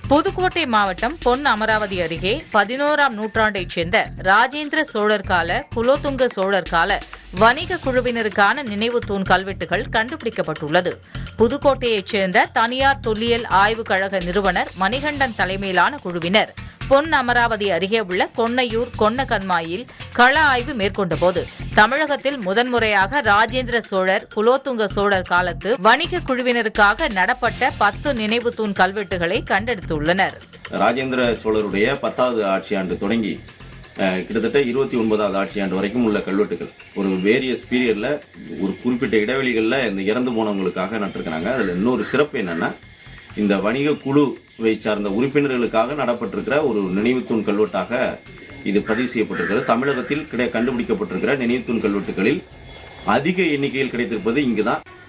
புதுக்கோட்டை மாவட்டம் பொன் அமராவதி அருகே பதினோராம் நூற்றாண்டைச் சேர்ந்த ராஜேந்திர சோழர் கால குலோத்துங்க சோழர் கால வணிக குழுவினருக்கான நினைவு தூண் கல்வெட்டுகள் கண்டுபிடிக்கப்பட்டுள்ளது புதுக்கோட்டையைச் சேர்ந்த தனியார் தொல்லியல் ஆய்வுக் கழக நிறுவனர் மணிகண்டன் தலைமையிலான குழுவினர் பொன் அமராவதி அருகே உள்ள கொன்னையூர் கொன்னகன்மாயில் கள ஆய்வு மேற்கொண்டபோது தமிழகத்தில் முதன்முறையாக ராஜேந்திர சோழர் குலோத்துங்க சோழர் காலத்து வணிக குழுவினருக்காக நடப்பட்ட பத்து நினைவு தூண் கல்வெட்டுகளை கண்டெடுத்துள்ளனர் ராஜேந்திர சோழருடைய பத்தாவது ஆட்சியாண்டு தொடங்கி அஹ், கிட்டத்தட்ட இருபத்தி ஒன்பதாவது ஆட்சியாண்டு வரைக்கும் உள்ள கல்வெட்டுகள் ஒரு வேரியஸ் பீரியட்ல ஒரு குறிப்பிட்ட இடைவெளிகள்ல இந்த இறந்து போனவங்களுக்காக நட்டிருக்கிறாங்க அதுல இன்னொரு சிறப்பு என்னன்னா இந்த வணிக குழுவை சார்ந்த உறுப்பினர்களுக்காக நடப்பட்டிருக்கிற ஒரு நினைவுத்தூண் கல்வெட்டாக இது பதிவு செய்யப்பட்டிருக்கிறது தமிழகத்தில் கிடை கண்டுபிடிக்கப்பட்டிருக்கிற நினைவுத்தூண் கல்வெட்டுகளில் அதிக எண்ணிக்கையில் கிடைத்திருப்பது இங்குதான்